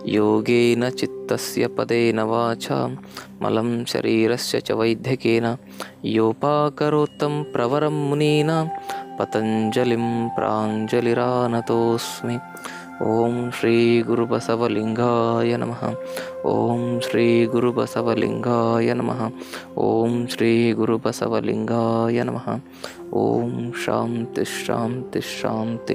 ಯೋಗೇನ ಚಿತ್ತಸ್ಯ ಪದೇನ ವಾಚ ಮಲಂ ಶರೀರಸ್ಯ ಚ ವೈದ್ಯಕೇನ ಯೋಪಾಕರೋತ್ತಂ ಪ್ರವರಂ ಮುನೀನ ಪತಂಜಲಿಂ ಪ್ರಾಂಜಲಿರಾನತೋಸ್ಮಿ ಓಂ ಶ್ರೀ ಗುರುಬಸವಲಿಂಗಾಯ ನಮಃ ಓಂ ಶ್ರೀ ಗುರುಬಸವಲಿಂಗಾಯ ನಮಃ ಓಂ ಶ್ರೀ ಗುರುಬಸವಲಿಂಗಾಯ ನಮಃ ಓಂ ಶಾಂತಿ ಶಾಂತಿ ಶಾಂತಿ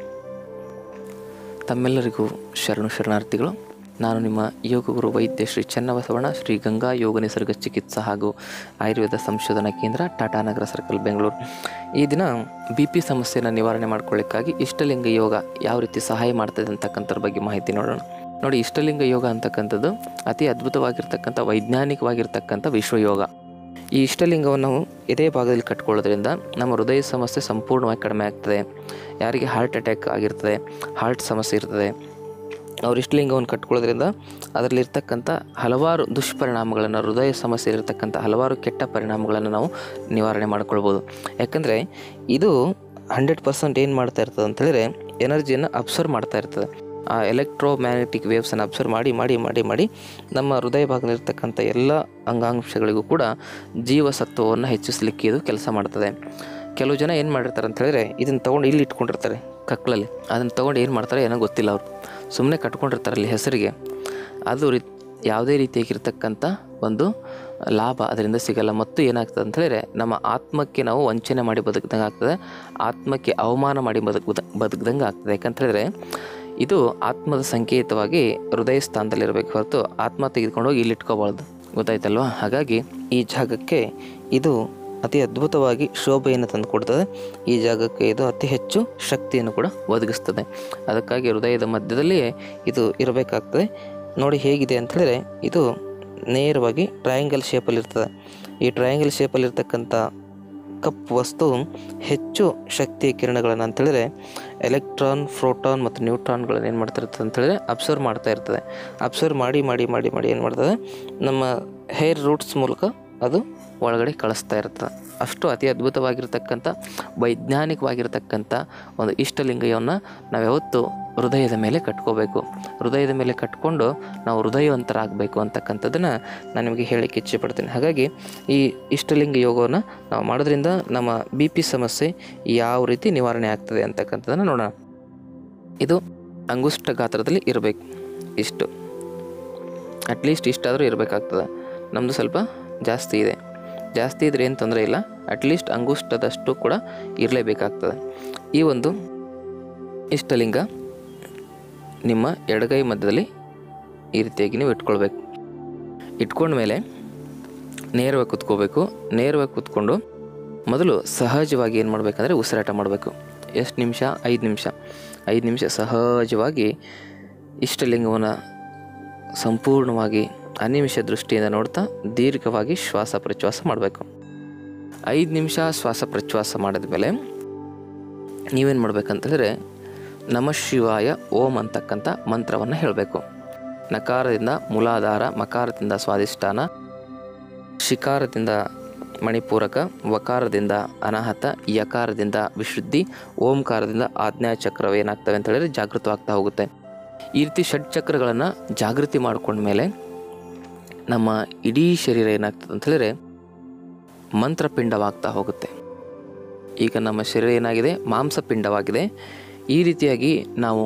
ತಮ್ಮೆಲ್ಲರಿಗೂ ಶರಣು ಶರಣಾರ್ಥಿಗಳು ನಾನು ನಿಮ್ಮ ಯೋಗ ಗುರು ವೈದ್ಯ ಶ್ರೀ ಚನ್ನಬಸವಣ್ಣ ಶ್ರೀ ಗಂಗಾ ಯೋಗ ನಿಸರ್ಗ ಚಿಕಿತ್ಸಾ ಹಾಗೂ ಆಯುರ್ವೇದ ಸಂಶೋಧನಾ ಕೇಂದ್ರ ಟಾಟಾನಗರ ಸರ್ಕಲ್ ಬೆಂಗಳೂರು ಈ ದಿನ ಬಿ ಪಿ ಸಮಸ್ಯೆಯನ್ನು ನಿವಾರಣೆ ಮಾಡ್ಕೊಳ್ಳಿಕ್ಕಾಗಿ ಇಷ್ಟಲಿಂಗ ಯೋಗ ಯಾವ ರೀತಿ ಸಹಾಯ ಮಾಡ್ತದೆ ಅಂತಕ್ಕಂಥದ್ರ ಬಗ್ಗೆ ಮಾಹಿತಿ ನೋಡೋಣ ನೋಡಿ ಇಷ್ಟಲಿಂಗ ಯೋಗ ಅಂತಕ್ಕಂಥದ್ದು ಅತಿ ಅದ್ಭುತವಾಗಿರ್ತಕ್ಕಂಥ ವೈಜ್ಞಾನಿಕವಾಗಿರ್ತಕ್ಕಂಥ ವಿಶ್ವಯೋಗ ಈ ಇಷ್ಟಲಿಂಗವನ್ನು ನಾವು ಎದೆ ಭಾಗದಲ್ಲಿ ಕಟ್ಕೊಳ್ಳೋದ್ರಿಂದ ನಮ್ಮ ಹೃದಯ ಸಮಸ್ಯೆ ಸಂಪೂರ್ಣವಾಗಿ ಕಡಿಮೆ ಆಗ್ತದೆ ಯಾರಿಗೆ ಹಾರ್ಟ್ ಅಟ್ಯಾಕ್ ಆಗಿರ್ತದೆ ಹಾರ್ಟ್ ಸಮಸ್ಯೆ ಇರ್ತದೆ ಅವ್ರು ಇಷ್ಟಲಿಂಗವನ್ನು ಕಟ್ಕೊಳ್ಳೋದ್ರಿಂದ ಅದರಲ್ಲಿರ್ತಕ್ಕಂಥ ಹಲವಾರು ದುಷ್ಪರಿಣಾಮಗಳನ್ನು ಹೃದಯ ಸಮಸ್ಯೆ ಇರತಕ್ಕಂಥ ಹಲವಾರು ಕೆಟ್ಟ ಪರಿಣಾಮಗಳನ್ನು ನಾವು ನಿವಾರಣೆ ಮಾಡ್ಕೊಳ್ಬೋದು ಯಾಕಂದರೆ ಇದು ಹಂಡ್ರೆಡ್ ಪರ್ಸೆಂಟ್ ಏನು ಮಾಡ್ತಾ ಇರ್ತದೆ ಅಂತ ಹೇಳಿದ್ರೆ ಎನರ್ಜಿಯನ್ನು ಅಬ್ಸರ್ವ್ ಮಾಡ್ತಾ ಇರ್ತದೆ ಆ ಎಲೆಕ್ಟ್ರೋ ಮ್ಯಾಗ್ನೆಟಿಕ್ ವೇವ್ಸನ್ನು ಅಬ್ಸರ್ವ್ ಮಾಡಿ ಮಾಡಿ ಮಾಡಿ ಮಾಡಿ ನಮ್ಮ ಹೃದಯ ಭಾಗದಲ್ಲಿರ್ತಕ್ಕಂಥ ಎಲ್ಲ ಅಂಗಾಂಶಗಳಿಗೂ ಕೂಡ ಜೀವಸತ್ವವನ್ನು ಹೆಚ್ಚಿಸಲಿಕ್ಕೆ ಇದು ಕೆಲಸ ಮಾಡ್ತದೆ ಕೆಲವು ಜನ ಏನು ಮಾಡಿರ್ತಾರೆ ಅಂತ ಹೇಳಿದ್ರೆ ಇದನ್ನು ತೊಗೊಂಡು ಇಲ್ಲಿ ಇಟ್ಕೊಂಡಿರ್ತಾರೆ ಕಕ್ಕಳಲ್ಲಿ ಅದನ್ನು ತೊಗೊಂಡು ಏನು ಮಾಡ್ತಾರೆ ಏನೋ ಗೊತ್ತಿಲ್ಲ ಅವರು ಸುಮ್ಮನೆ ಕಟ್ಕೊಂಡಿರ್ತಾರೆ ಅಲ್ಲಿ ಹೆಸರಿಗೆ ಅದು ರೀ ಯಾವುದೇ ರೀತಿಯಾಗಿರ್ತಕ್ಕಂಥ ಒಂದು ಲಾಭ ಅದರಿಂದ ಸಿಗಲ್ಲ ಮತ್ತು ಏನಾಗ್ತದೆ ಅಂತ ಹೇಳಿದ್ರೆ ನಮ್ಮ ಆತ್ಮಕ್ಕೆ ನಾವು ವಂಚನೆ ಮಾಡಿ ಬದುಕ್ದಂಗೆ ಆಗ್ತದೆ ಆತ್ಮಕ್ಕೆ ಅವಮಾನ ಮಾಡಿ ಬದುಕ್ ಬದುಕ್ದಂಗೆ ಆಗ್ತದೆ ಯಾಕಂತ ಹೇಳಿದ್ರೆ ಇದು ಆತ್ಮದ ಸಂಕೇತವಾಗಿ ಹೃದಯ ಸ್ಥಾನದಲ್ಲಿರಬೇಕು ಹೊರತು ಆತ್ಮ ತೆಗೆದುಕೊಂಡು ಹೋಗಿ ಇಲ್ಲಿ ಇಟ್ಕೋಬಾರ್ದು ಗೊತ್ತಾಯ್ತಲ್ವಾ ಹಾಗಾಗಿ ಈ ಜಾಗಕ್ಕೆ ಇದು ಅತಿ ಅದ್ಭುತವಾಗಿ ಶೋಭೆಯನ್ನು ತಂದು ಕೊಡ್ತದೆ ಈ ಜಾಗಕ್ಕೆ ಇದು ಅತಿ ಹೆಚ್ಚು ಶಕ್ತಿಯನ್ನು ಕೂಡ ಒದಗಿಸ್ತದೆ ಅದಕ್ಕಾಗಿ ಹೃದಯದ ಮಧ್ಯದಲ್ಲಿಯೇ ಇದು ಇರಬೇಕಾಗ್ತದೆ ನೋಡಿ ಹೇಗಿದೆ ಅಂತ ಹೇಳಿದ್ರೆ ಇದು ನೇರವಾಗಿ ಟ್ರಯಾಂಗಲ್ ಶೇಪಲ್ಲಿ ಇರ್ತದೆ ಈ ಟ್ರಯಾಂಗಲ್ ಶೇಪಲ್ಲಿ ಇರ್ತಕ್ಕಂಥ ಕಪ್ಪು ವಸ್ತು ಹೆಚ್ಚು ಶಕ್ತಿಯ ಕಿರಣಗಳನ್ನು ಅಂತೇಳಿದ್ರೆ ಎಲೆಕ್ಟ್ರಾನ್ ಪ್ರೋಟಾನ್ ಮತ್ತು ನ್ಯೂಟ್ರಾನ್ಗಳನ್ನು ಏನು ಮಾಡ್ತಾ ಇರ್ತದೆ ಅಂತೇಳಿದ್ರೆ ಅಬ್ಸರ್ವ್ ಮಾಡ್ತಾ ಇರ್ತದೆ ಅಬ್ಸರ್ವ್ ಮಾಡಿ ಮಾಡಿ ಮಾಡಿ ಮಾಡಿ ಏನು ಮಾಡ್ತದೆ ನಮ್ಮ ಹೇರ್ ರೂಟ್ಸ್ ಮೂಲಕ ಅದು ಒಳಗಡೆ ಕಳಿಸ್ತಾ ಇರ್ತದೆ ಅಷ್ಟು ಅತಿ ಅದ್ಭುತವಾಗಿರ್ತಕ್ಕಂಥ ವೈಜ್ಞಾನಿಕವಾಗಿರ್ತಕ್ಕಂಥ ಒಂದು ಇಷ್ಟಲಿಂಗವನ್ನು ನಾವು ಯಾವತ್ತು ಹೃದಯದ ಮೇಲೆ ಕಟ್ಕೋಬೇಕು ಹೃದಯದ ಮೇಲೆ ಕಟ್ಕೊಂಡು ನಾವು ಹೃದಯವಂತರಾಗಬೇಕು ಅಂತಕ್ಕಂಥದ್ದನ್ನು ನಾನು ನಿಮಗೆ ಹೇಳಕ್ಕೆ ಇಚ್ಛೆ ಪಡ್ತೀನಿ ಹಾಗಾಗಿ ಈ ಇಷ್ಟಲಿಂಗ ಯೋಗವನ್ನು ನಾವು ಮಾಡೋದ್ರಿಂದ ನಮ್ಮ ಬಿ ಪಿ ಸಮಸ್ಯೆ ಯಾವ ರೀತಿ ನಿವಾರಣೆ ಆಗ್ತದೆ ಅಂತಕ್ಕಂಥದ್ದನ್ನು ನೋಡೋಣ ಇದು ಅಂಗುಷ್ಟ ಗಾತ್ರದಲ್ಲಿ ಇರಬೇಕು ಇಷ್ಟು ಅಟ್ಲೀಸ್ಟ್ ಇಷ್ಟಾದರೂ ಇರಬೇಕಾಗ್ತದೆ ನಮ್ಮದು ಸ್ವಲ್ಪ ಜಾಸ್ತಿ ಇದೆ ಜಾಸ್ತಿ ಇದ್ರೆ ಏನು ತೊಂದರೆ ಇಲ್ಲ ಅಟ್ಲೀಸ್ಟ್ ಅಂಗುಷ್ಟದಷ್ಟು ಕೂಡ ಇರಲೇಬೇಕಾಗ್ತದೆ ಈ ಒಂದು ಇಷ್ಟಲಿಂಗ ನಿಮ್ಮ ಎಡಗೈ ಮಧ್ಯದಲ್ಲಿ ಈ ರೀತಿಯಾಗಿ ನೀವು ಇಟ್ಕೊಳ್ಬೇಕು ಇಟ್ಕೊಂಡ್ಮೇಲೆ ನೇರವಾಗಿ ಕುತ್ಕೋಬೇಕು ನೇರವಾಗಿ ಕುತ್ಕೊಂಡು ಮೊದಲು ಸಹಜವಾಗಿ ಏನು ಮಾಡಬೇಕಂದ್ರೆ ಉಸಿರಾಟ ಮಾಡಬೇಕು ಎಷ್ಟು ನಿಮಿಷ ಐದು ನಿಮಿಷ ಐದು ನಿಮಿಷ ಸಹಜವಾಗಿ ಇಷ್ಟಲಿಂಗವನ್ನು ಸಂಪೂರ್ಣವಾಗಿ ಅನಿಮಿಷ ದೃಷ್ಟಿಯಿಂದ ನೋಡ್ತಾ ದೀರ್ಘವಾಗಿ ಶ್ವಾಸ ಪ್ರಶ್ವಾಸ ಮಾಡಬೇಕು ಐದು ನಿಮಿಷ ಶ್ವಾಸ ಪ್ರಶ್ವಾಸ ಮಾಡಿದ ಮೇಲೆ ನೀವೇನು ಮಾಡ್ಬೇಕಂತಂದರೆ ನಮ ಶಿವಾಯ ಓಂ ಅಂತಕ್ಕಂಥ ಮಂತ್ರವನ್ನು ಹೇಳಬೇಕು ನಕಾರದಿಂದ ಮೂಲಾಧಾರ ಮಕಾರದಿಂದ ಸ್ವಾದಿಷ್ಠಾನ ಶಿಕಾರದಿಂದ ಮಣಿಪೂರಕ ವಕಾರದಿಂದ ಅನಾಹತ ಯಕಾರದಿಂದ ವಿಶುದ್ಧಿ ಓಂಕಾರದಿಂದ ಆಜ್ಞಾ ಚಕ್ರವೇನಾಗ್ತವೆ ಅಂತ ಹೇಳಿದ್ರೆ ಜಾಗೃತವಾಗ್ತಾ ಹೋಗುತ್ತೆ ಈ ರೀತಿ ಷಡ್ ಚಕ್ರಗಳನ್ನು ಜಾಗೃತಿ ಮಾಡ್ಕೊಂಡ್ಮೇಲೆ ನಮ್ಮ ಇಡೀ ಶರೀರ ಏನಾಗ್ತದೆ ಅಂತ ಹೇಳಿದ್ರೆ ಮಂತ್ರಪಿಂಡವಾಗ್ತಾ ಹೋಗುತ್ತೆ ಈಗ ನಮ್ಮ ಶರೀರ ಏನಾಗಿದೆ ಮಾಂಸಪಿಂಡವಾಗಿದೆ ಈ ರೀತಿಯಾಗಿ ನಾವು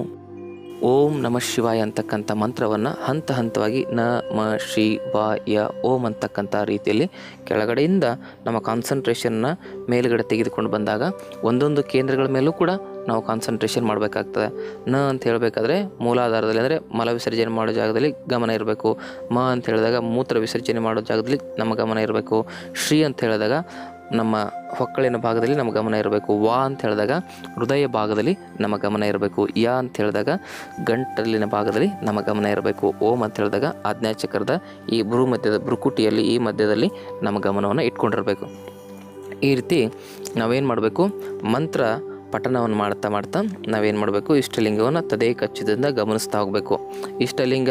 ಓಂ ನಮ ಶಿವಾಯ ಅಂತಕ್ಕಂಥ ಮಂತ್ರವನ್ನು ಹಂತ ಹಂತವಾಗಿ ನ ಮ ಶಿವಾಯ ಓಂ ಅಂತಕ್ಕಂಥ ರೀತಿಯಲ್ಲಿ ಕೆಳಗಡೆಯಿಂದ ನಮ್ಮ ಕಾನ್ಸಂಟ್ರೇಷನ್ನ ಮೇಲುಗಡೆ ತೆಗೆದುಕೊಂಡು ಬಂದಾಗ ಒಂದೊಂದು ಕೇಂದ್ರಗಳ ಮೇಲೂ ಕೂಡ ನಾವು ಕಾನ್ಸಂಟ್ರೇಷನ್ ಮಾಡಬೇಕಾಗ್ತದೆ ನ ಅಂತ ಹೇಳಬೇಕಾದ್ರೆ ಮೂಲಾಧಾರದಲ್ಲಿ ಅಂದರೆ ಮಲ ವಿಸರ್ಜನೆ ಮಾಡೋ ಜಾಗದಲ್ಲಿ ಗಮನ ಇರಬೇಕು ಮ ಅಂತ ಹೇಳಿದಾಗ ಮೂತ್ರ ವಿಸರ್ಜನೆ ಮಾಡೋ ಜಾಗದಲ್ಲಿ ನಮ್ಮ ಗಮನ ಇರಬೇಕು ಶ್ರೀ ಅಂತ ಹೇಳಿದಾಗ ನಮ್ಮ ಹೊಕ್ಕಳಿನ ಭಾಗದಲ್ಲಿ ನಮ್ಮ ಗಮನ ಇರಬೇಕು ವಾ ಅಂತ ಹೇಳಿದಾಗ ಹೃದಯ ಭಾಗದಲ್ಲಿ ನಮ್ಮ ಗಮನ ಇರಬೇಕು ಯ ಅಂತ ಹೇಳಿದಾಗ ಗಂಟಲಿನ ಭಾಗದಲ್ಲಿ ನಮ್ಮ ಗಮನ ಇರಬೇಕು ಓಂ ಅಂತ ಹೇಳಿದಾಗ ಆಜ್ಞಾಚಕ್ರದ ಈ ಭ್ರೂ ಮಧ್ಯದ ಭ್ರುಕುಟಿಯಲ್ಲಿ ಈ ಮಧ್ಯದಲ್ಲಿ ನಮ್ಮ ಗಮನವನ್ನು ಇಟ್ಕೊಂಡಿರಬೇಕು ಈ ರೀತಿ ನಾವೇನು ಮಾಡಬೇಕು ಮಂತ್ರ ಪಠನವನ್ನು ಮಾಡ್ತಾ ಮಾಡ್ತಾ ನಾವೇನು ಮಾಡಬೇಕು ಇಷ್ಟಲಿಂಗವನ್ನು ತದೇ ಕಚ್ಚಿದಿಂದ ಗಮನಿಸ್ತಾ ಹೋಗಬೇಕು ಇಷ್ಟಲಿಂಗದಲ್ಲಿ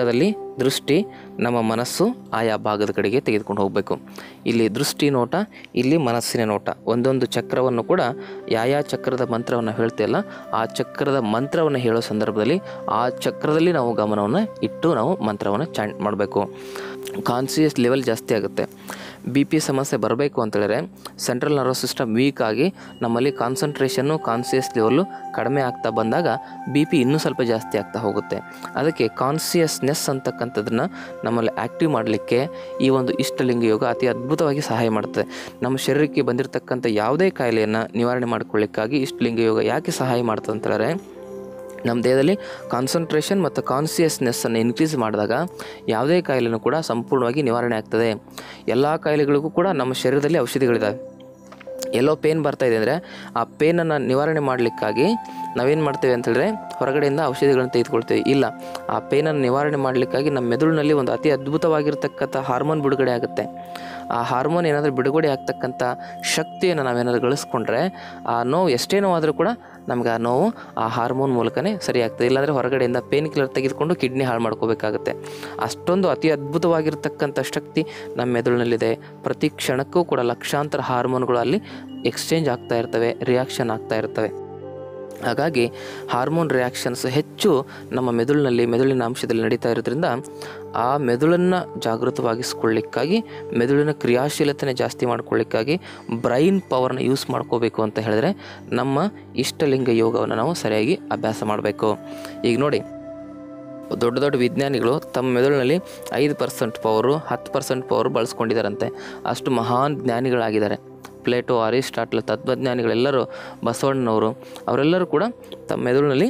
ದೃಷ್ಟಿ ನಮ್ಮ ಮನಸ್ಸು ಆಯಾ ಭಾಗದ ಕಡೆಗೆ ತೆಗೆದುಕೊಂಡು ಹೋಗಬೇಕು ಇಲ್ಲಿ ದೃಷ್ಟಿ ನೋಟ ಇಲ್ಲಿ ಮನಸ್ಸಿನ ನೋಟ ಒಂದೊಂದು ಚಕ್ರವನ್ನು ಕೂಡ ಯಾವ ಚಕ್ರದ ಮಂತ್ರವನ್ನು ಹೇಳ್ತಿಲ್ಲ ಆ ಚಕ್ರದ ಮಂತ್ರವನ್ನು ಹೇಳೋ ಸಂದರ್ಭದಲ್ಲಿ ಆ ಚಕ್ರದಲ್ಲಿ ನಾವು ಗಮನವನ್ನು ಇಟ್ಟು ನಾವು ಮಂತ್ರವನ್ನು ಚಾಂಟ್ ಮಾಡಬೇಕು ಕಾನ್ಸಿಯಸ್ ಲೆವೆಲ್ ಜಾಸ್ತಿ ಆಗುತ್ತೆ ಬಿ ಪಿ ಸಮಸ್ಯೆ ಬರಬೇಕು ಅಂತೇಳಿದ್ರೆ ಸೆಂಟ್ರಲ್ ನರ್ವಸ್ ಸಿಸ್ಟಮ್ ವೀಕ್ ಆಗಿ ನಮ್ಮಲ್ಲಿ ಕಾನ್ಸಂಟ್ರೇಷನ್ನು ಕಾನ್ಸಿಯಸ್ ಲೆವೆಲ್ಲು ಕಡಿಮೆ ಆಗ್ತಾ ಬಂದಾಗ ಬಿ ಪಿ ಇನ್ನೂ ಸ್ವಲ್ಪ ಜಾಸ್ತಿ ಆಗ್ತಾ ಹೋಗುತ್ತೆ ಅದಕ್ಕೆ ಕಾನ್ಸಿಯಸ್ನೆಸ್ ಅಂತಕ್ಕಂಥದ್ದನ್ನು ನಮ್ಮಲ್ಲಿ ಆ್ಯಕ್ಟಿವ್ ಮಾಡಲಿಕ್ಕೆ ಈ ಒಂದು ಇಷ್ಟಲಿಂಗ ಯೋಗ ಅತಿ ಅದ್ಭುತವಾಗಿ ಸಹಾಯ ಮಾಡ್ತದೆ ನಮ್ಮ ಶರೀರಕ್ಕೆ ಬಂದಿರತಕ್ಕಂಥ ಯಾವುದೇ ಕಾಯಿಲೆಯನ್ನು ನಿವಾರಣೆ ಮಾಡ್ಕೊಳ್ಳಿಕ್ಕಾಗಿ ಇಷ್ಟಲಿಂಗ ಯೋಗ ಯಾಕೆ ಸಹಾಯ ಮಾಡ್ತದೆ ಅಂತ ಹೇಳಿದ್ರೆ ನಮ್ಮ ದೇಹದಲ್ಲಿ ಕಾನ್ಸಂಟ್ರೇಷನ್ ಮತ್ತು ಕಾನ್ಸಿಯಸ್ನೆಸ್ಸನ್ನು ಇನ್ಕ್ರೀಸ್ ಮಾಡಿದಾಗ ಯಾವುದೇ ಕಾಯಿಲೆನೂ ಕೂಡ ಸಂಪೂರ್ಣವಾಗಿ ನಿವಾರಣೆ ಆಗ್ತದೆ ಎಲ್ಲ ಕಾಯಿಲೆಗಳಿಗೂ ಕೂಡ ನಮ್ಮ ಶರೀರದಲ್ಲಿ ಔಷಧಿಗಳಿದ್ದಾವೆ ಎಲ್ಲೋ ಪೇನ್ ಬರ್ತಾ ಇದೆ ಅಂದರೆ ಆ ಪೇನನ್ನು ನಿವಾರಣೆ ಮಾಡಲಿಕ್ಕಾಗಿ ನಾವೇನು ಮಾಡ್ತೇವೆ ಅಂತ ಹೇಳಿದ್ರೆ ಹೊರಗಡೆಯಿಂದ ಔಷಧಿಗಳನ್ನು ತೆಗೆದುಕೊಳ್ತೇವೆ ಇಲ್ಲ ಆ ಪೇನನ್ನು ನಿವಾರಣೆ ಮಾಡಲಿಕ್ಕಾಗಿ ನಮ್ಮ ಮೆದುಳಿನಲ್ಲಿ ಒಂದು ಅತಿ ಅದ್ಭುತವಾಗಿರ್ತಕ್ಕಂಥ ಹಾರ್ಮೋನ್ ಬಿಡುಗಡೆ ಆಗುತ್ತೆ ಆ ಹಾರ್ಮೋನ್ ಏನಾದರೂ ಬಿಡುಗಡೆ ಆಗ್ತಕ್ಕಂಥ ಶಕ್ತಿಯನ್ನು ನಾವೇನಾದರೂ ಗಳಿಸ್ಕೊಂಡ್ರೆ ಆ ನೋವು ಎಷ್ಟೇ ನೋವಾದರೂ ಕೂಡ ನಮ್ಗೆ ಆ ನೋವು ಆ ಹಾರ್ಮೋನ್ ಮೂಲಕನೇ ಸರಿಯಾಗ್ತದೆ ಇಲ್ಲಾಂದರೆ ಹೊರಗಡೆಯಿಂದ ಪೇನ್ ಕಿಲ್ಲರ್ ತೆಗೆದುಕೊಂಡು ಕಿಡ್ನಿ ಹಾಳು ಮಾಡ್ಕೋಬೇಕಾಗುತ್ತೆ ಅಷ್ಟೊಂದು ಅತಿ ಅದ್ಭುತವಾಗಿರ್ತಕ್ಕಂಥ ಶಕ್ತಿ ನಮ್ಮ ಮೆದುಳಿನಲ್ಲಿದೆ ಪ್ರತಿ ಕ್ಷಣಕ್ಕೂ ಕೂಡ ಲಕ್ಷಾಂತರ ಹಾರ್ಮೋನ್ಗಳು ಅಲ್ಲಿ ಎಕ್ಸ್ಚೇಂಜ್ ಆಗ್ತಾ ಇರ್ತವೆ ರಿಯಾಕ್ಷನ್ ಆಗ್ತಾ ಇರ್ತವೆ ಹಾಗಾಗಿ ಹಾರ್ಮೋನ್ ರಿಯಾಕ್ಷನ್ಸ್ ಹೆಚ್ಚು ನಮ್ಮ ಮೆದುಳಿನಲ್ಲಿ ಮೆದುಳಿನ ಅಂಶದಲ್ಲಿ ನಡೀತಾ ಇರೋದ್ರಿಂದ ಆ ಮೆದುಳನ್ನು ಜಾಗೃತವಾಗಿಸ್ಕೊಳ್ಳಿಕ್ಕಾಗಿ ಮೆದುಳಿನ ಕ್ರಿಯಾಶೀಲತೆನ ಜಾಸ್ತಿ ಮಾಡ್ಕೊಳ್ಳಿಕ್ಕಾಗಿ ಬ್ರೈನ್ ಪವರ್ನ ಯೂಸ್ ಮಾಡ್ಕೋಬೇಕು ಅಂತ ಹೇಳಿದ್ರೆ ನಮ್ಮ ಇಷ್ಟಲಿಂಗ ಯೋಗವನ್ನು ನಾವು ಸರಿಯಾಗಿ ಅಭ್ಯಾಸ ಮಾಡಬೇಕು ಈಗ ನೋಡಿ ದೊಡ್ಡ ದೊಡ್ಡ ವಿಜ್ಞಾನಿಗಳು ತಮ್ಮ ಮೆದುಳಿನಲ್ಲಿ ಐದು ಪರ್ಸೆಂಟ್ ಪವರು ಹತ್ತು ಪರ್ಸೆಂಟ್ ಪವರ್ ಬಳಸ್ಕೊಂಡಿದ್ದಾರಂತೆ ಅಷ್ಟು ಮಹಾನ್ ಜ್ಞಾನಿಗಳಾಗಿದ್ದಾರೆ ಪ್ಲೇಟೋ ಅರಿಸ್ಟಾಟ್ಲ್ ತತ್ವಜ್ಞಾನಿಗಳೆಲ್ಲರೂ ಬಸವಣ್ಣನವರು ಅವರೆಲ್ಲರೂ ಕೂಡ ತಮ್ಮ ಮೆದುಳಿನಲ್ಲಿ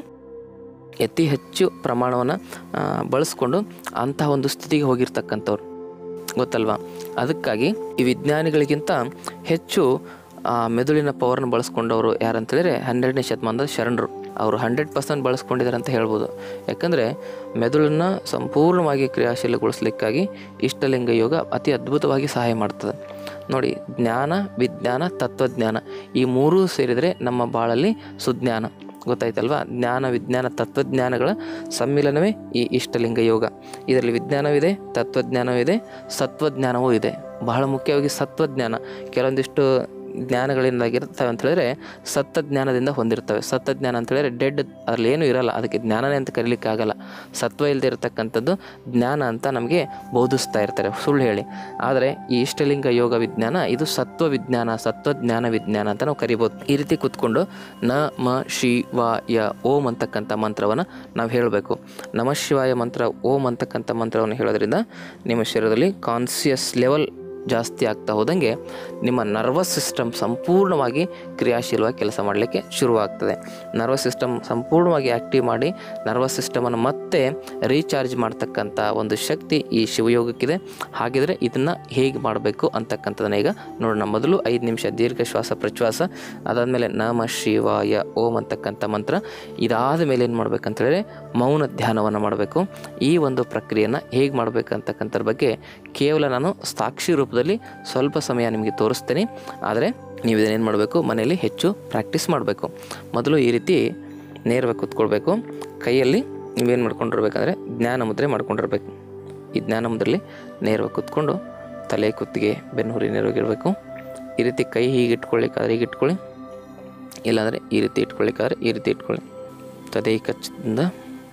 ಅತಿ ಹೆಚ್ಚು ಪ್ರಮಾಣವನ್ನು ಬಳಸ್ಕೊಂಡು ಅಂತಹ ಒಂದು ಸ್ಥಿತಿಗೆ ಹೋಗಿರ್ತಕ್ಕಂಥವ್ರು ಗೊತ್ತಲ್ವಾ ಅದಕ್ಕಾಗಿ ಈ ವಿಜ್ಞಾನಿಗಳಿಗಿಂತ ಹೆಚ್ಚು ಆ ಮೆದುಳಿನ ಪವರ್ನ ಬಳಸ್ಕೊಂಡವರು ಯಾರಂತೇಳಿದ್ರೆ ಹನ್ನೆರಡನೇ ಶತಮಾನದ ಶರಣರು ಅವರು ಹಂಡ್ರೆಡ್ ಪರ್ಸೆಂಟ್ ಬಳಸ್ಕೊಂಡಿದ್ದಾರೆ ಅಂತ ಹೇಳ್ಬೋದು ಯಾಕಂದರೆ ಮೆದುಳನ್ನು ಸಂಪೂರ್ಣವಾಗಿ ಕ್ರಿಯಾಶೀಲಗೊಳಿಸ್ಲಿಕ್ಕಾಗಿ ಇಷ್ಟಲಿಂಗ ಯೋಗ ಅತಿ ಅದ್ಭುತವಾಗಿ ಸಹಾಯ ಮಾಡ್ತದೆ ನೋಡಿ ಜ್ಞಾನ ವಿಜ್ಞಾನ ತತ್ವಜ್ಞಾನ ಈ ಮೂರೂ ಸೇರಿದರೆ ನಮ್ಮ ಬಾಳಲ್ಲಿ ಸುಜ್ಞಾನ ಗೊತ್ತಾಯ್ತಲ್ವಾ ಜ್ಞಾನ ವಿಜ್ಞಾನ ತತ್ವಜ್ಞಾನಗಳ ಸಮ್ಮಿಲನವೇ ಈ ಇಷ್ಟಲಿಂಗ ಯೋಗ ಇದರಲ್ಲಿ ವಿಜ್ಞಾನವಿದೆ ತತ್ವಜ್ಞಾನವಿದೆ ಸತ್ವಜ್ಞಾನವೂ ಇದೆ ಬಹಳ ಮುಖ್ಯವಾಗಿ ಸತ್ವಜ್ಞಾನ ಕೆಲವೊಂದಿಷ್ಟು ಜ್ಞಾನಗಳೇನಾಗಿರ್ತವೆ ಅಂತ ಹೇಳಿದ್ರೆ ಸತ್ತ ಜ್ಞಾನದಿಂದ ಹೊಂದಿರ್ತವೆ ಸತ್ತ ಜ್ಞಾನ ಅಂತ ಹೇಳಿದ್ರೆ ಡೆಡ್ ಅದರಲ್ಲಿ ಏನೂ ಇರಲ್ಲ ಅದಕ್ಕೆ ಜ್ಞಾನನೇ ಅಂತ ಕರೀಲಿಕ್ಕೆ ಆಗಲ್ಲ ಸತ್ವ ಇಲ್ಲದೆ ಇರತಕ್ಕಂಥದ್ದು ಜ್ಞಾನ ಅಂತ ನಮಗೆ ಬೋಧಿಸ್ತಾ ಇರ್ತಾರೆ ಸುಳ್ಳು ಹೇಳಿ ಆದರೆ ಈ ಇಷ್ಟಲಿಂಗ ಯೋಗ ವಿಜ್ಞಾನ ಇದು ಸತ್ವ ವಿಜ್ಞಾನ ಸತ್ವಜ್ಞಾನ ವಿಜ್ಞಾನ ಅಂತ ನಾವು ಕರಿಬೋದು ಈ ರೀತಿ ಕೂತ್ಕೊಂಡು ನ ಮ ಶಿವಾಯ ಓಂ ಅಂತಕ್ಕಂಥ ಮಂತ್ರವನ್ನು ನಾವು ಹೇಳಬೇಕು ನಮ ಶಿವಾಯ ಮಂತ್ರ ಓಂ ಅಂತಕ್ಕಂಥ ಮಂತ್ರವನ್ನು ಹೇಳೋದ್ರಿಂದ ನಿಮ್ಮ ಶರೀರದಲ್ಲಿ ಕಾನ್ಸಿಯಸ್ ಲೆವೆಲ್ ಜಾಸ್ತಿ ಆಗ್ತಾ ಹೋದಂಗೆ ನಿಮ್ಮ ನರ್ವಸ್ ಸಿಸ್ಟಮ್ ಸಂಪೂರ್ಣವಾಗಿ ಕ್ರಿಯಾಶೀಲವಾಗಿ ಕೆಲಸ ಮಾಡಲಿಕ್ಕೆ ಶುರುವಾಗ್ತದೆ ನರ್ವಸ್ ಸಿಸ್ಟಮ್ ಸಂಪೂರ್ಣವಾಗಿ ಆ್ಯಕ್ಟಿವ್ ಮಾಡಿ ನರ್ವಸ್ ಸಿಸ್ಟಮನ್ನು ಮತ್ತೆ ರೀಚಾರ್ಜ್ ಮಾಡ್ತಕ್ಕಂಥ ಒಂದು ಶಕ್ತಿ ಈ ಶಿವಯೋಗಕ್ಕಿದೆ ಹಾಗಿದ್ರೆ ಇದನ್ನು ಹೇಗೆ ಮಾಡಬೇಕು ಅಂತಕ್ಕಂಥದ್ದನ್ನ ಈಗ ನೋಡೋಣ ಮೊದಲು ಐದು ನಿಮಿಷ ದೀರ್ಘ ಶ್ವಾಸ ಪ್ರಶ್ವಾಸ ಅದಾದಮೇಲೆ ನಮ ಶಿವಾಯ ಓಂ ಅಂತಕ್ಕಂಥ ಮಂತ್ರ ಇದಾದ ಮೇಲೆ ಏನು ಮಾಡ್ಬೇಕಂತ ಹೇಳಿದ್ರೆ ಮೌನ ಧ್ಯಾನವನ್ನು ಮಾಡಬೇಕು ಈ ಒಂದು ಪ್ರಕ್ರಿಯೆಯನ್ನು ಹೇಗೆ ಮಾಡಬೇಕಂತಕ್ಕಂಥದ್ರ ಬಗ್ಗೆ ಕೇವಲ ನಾನು ಸಾಕ್ಷಿ ರೂಪದಲ್ಲಿ ಸ್ವಲ್ಪ ಸಮಯ ನಿಮಗೆ ತೋರಿಸ್ತೇನೆ ಆದರೆ ನೀವು ಇದನ್ನೇನು ಮಾಡಬೇಕು ಮನೆಯಲ್ಲಿ ಹೆಚ್ಚು ಪ್ರಾಕ್ಟೀಸ್ ಮಾಡಬೇಕು ಮೊದಲು ಈ ರೀತಿ ನೇರವಾಗಿ ಕೂತ್ಕೊಳ್ಬೇಕು ಕೈಯಲ್ಲಿ ನೀವೇನು ಮಾಡ್ಕೊಂಡಿರ್ಬೇಕಂದ್ರೆ ಜ್ಞಾನ ಮುದ್ರೆ ಮಾಡ್ಕೊಂಡಿರ್ಬೇಕು ಈ ಜ್ಞಾನ ಮುದ್ರೆಯಲ್ಲಿ ನೇರವಾಗಿ ಕೂತ್ಕೊಂಡು ತಲೆ ಕುತ್ತಿಗೆ ಬೆನ್ನುಹುರಿ ನೇರವಾಗಿರಬೇಕು ಈ ರೀತಿ ಕೈ ಹೀಗೆ ಇಟ್ಕೊಳ್ಳಿಕ್ಕಾದ್ರೆ ಹೀಗೆ ಇಟ್ಕೊಳ್ಳಿ ಇಲ್ಲಾಂದರೆ ಈ ರೀತಿ ಇಟ್ಕೊಳ್ಳಿಕ್ಕಾದ್ರೆ ಈ ರೀತಿ ಇಟ್ಕೊಳ್ಳಿ ತದೆ ಕಚ್ಚಿಂದ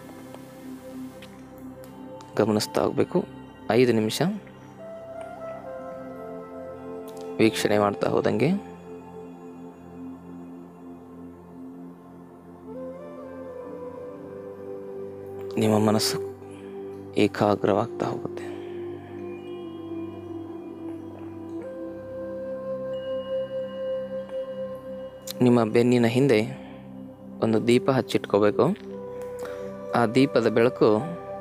ಗಮನಿಸ್ತಾ ಹೋಗಬೇಕು ಐದು ನಿಮಿಷ ವೀಕ್ಷಣೆ ಮಾಡ್ತಾ ಹೋದಂಗೆ ನಿಮ್ಮ ಮನಸ್ಸು ಏಕಾಗ್ರವಾಗ್ತಾ ಹೋಗುತ್ತೆ ನಿಮ್ಮ ಬೆನ್ನಿನ ಹಿಂದೆ ಒಂದು ದೀಪ ಹಚ್ಚಿಟ್ಕೋಬೇಕು ಆ ದೀಪದ ಬೆಳಕು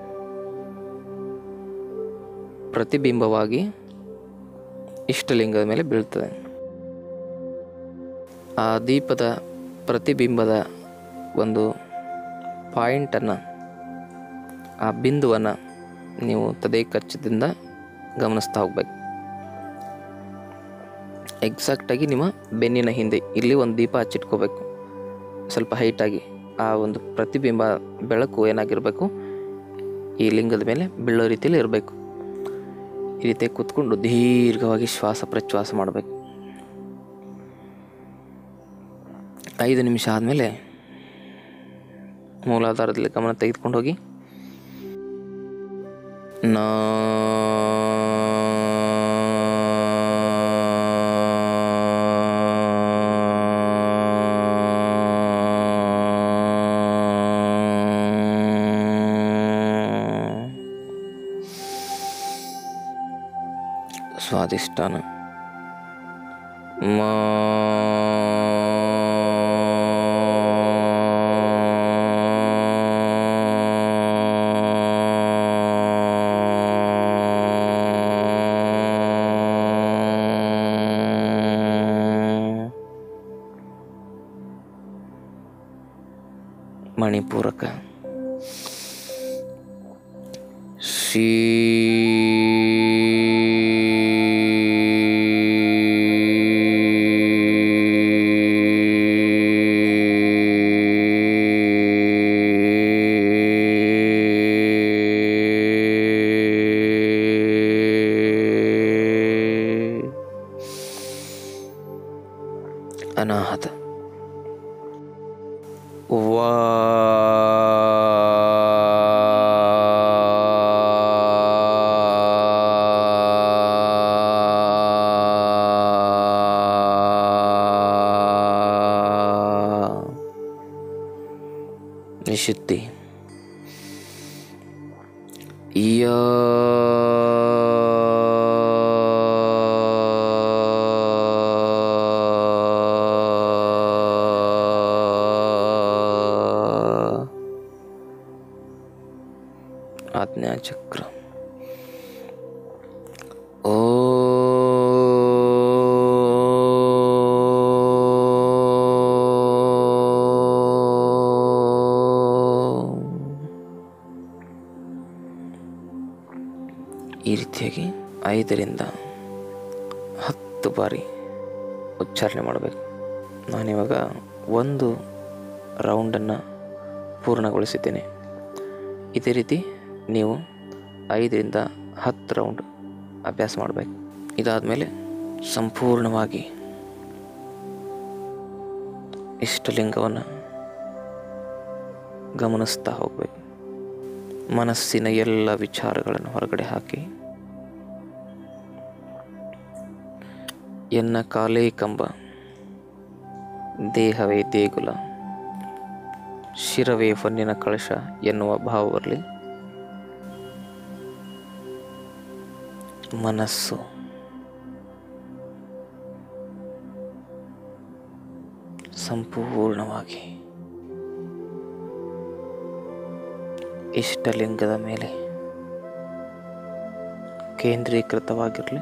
ಪ್ರತಿಬಿಂಬವಾಗಿ ಇಷ್ಟಲಿಂಗದ ಮೇಲೆ ಬೀಳ್ತದೆ ಆ ದೀಪದ ಪ್ರತಿಬಿಂಬದ ಒಂದು ಪಾಯಿಂಟನ್ನು ಆ ಬಿಂದುವನ್ನು ನೀವು ತದೇ ಖರ್ಚದಿಂದ ಗಮನಿಸ್ತಾ ಹೋಗ್ಬೇಕು ಎಕ್ಸಾಕ್ಟಾಗಿ ನಿಮ್ಮ ಬೆನ್ನಿನ ಹಿಂದೆ ಇಲ್ಲಿ ಒಂದು ದೀಪ ಹಚ್ಚಿಟ್ಕೋಬೇಕು ಸ್ವಲ್ಪ ಹೈಟಾಗಿ ಆ ಒಂದು ಪ್ರತಿಬಿಂಬ ಬೆಳಕು ಏನಾಗಿರಬೇಕು ಈ ಲಿಂಗದ ಮೇಲೆ ಬೀಳೋ ರೀತಿಯಲ್ಲಿ ಇರಬೇಕು ಈ ರೀತಿ ಕೂತ್ಕೊಂಡು ದೀರ್ಘವಾಗಿ ಶ್ವಾಸ ಪ್ರಶ್ವಾಸ ಮಾಡಬೇಕು ಐದು ನಿಮಿಷ ಆದಮೇಲೆ ಮೂಲಾಧಾರದಲ್ಲಿ ಗಮನ ತೆಗೆದುಕೊಂಡು ಹೋಗಿ ನಾ ಸ್ವಾದಿಷ್ಟಾನ ಮಾ ಮಣಿಪೂರಕ ಶ್ರೀ ಅನಾಹತ ವಾ ನಿಶುದ್ಧಿ ಯ ಆಜ್ಞಾಚಕ್ರ ಓ ಈ ರೀತಿಯಾಗಿ ಐದರಿಂದ ಹತ್ತು ಬಾರಿ ಉಚ್ಚಾರಣೆ ಮಾಡಬೇಕು ನಾನಿವಾಗ ಒಂದು ರೌಂಡನ್ನು ಪೂರ್ಣಗೊಳಿಸಿದ್ದೇನೆ ಇದೇ ರೀತಿ ನೀವು ಐದರಿಂದ ಹತ್ತು ರೌಂಡ್ ಅಭ್ಯಾಸ ಮಾಡಬೇಕು ಇದಾದಮೇಲೆ ಸಂಪೂರ್ಣವಾಗಿ ಇಷ್ಟಲಿಂಗವನ್ನು ಗಮನಿಸ್ತಾ ಹೋಗಬೇಕು ಮನಸ್ಸಿನ ಎಲ್ಲ ವಿಚಾರಗಳನ್ನು ಹೊರಗಡೆ ಹಾಕಿ ಎನ್ನ ಕಾಲೇ ಕಂಬ ದೇಹವೇ ದೇಗುಲ ಶಿರವೇ ಹೊನ್ನಿನ ಕಳಶ ಎನ್ನುವ ಭಾವ ಬರಲಿ ಮನಸ್ಸು ಸಂಪೂರ್ಣವಾಗಿ ಇಷ್ಟಲಿಂಗದ ಮೇಲೆ ಕೇಂದ್ರೀಕೃತವಾಗಿರಲಿ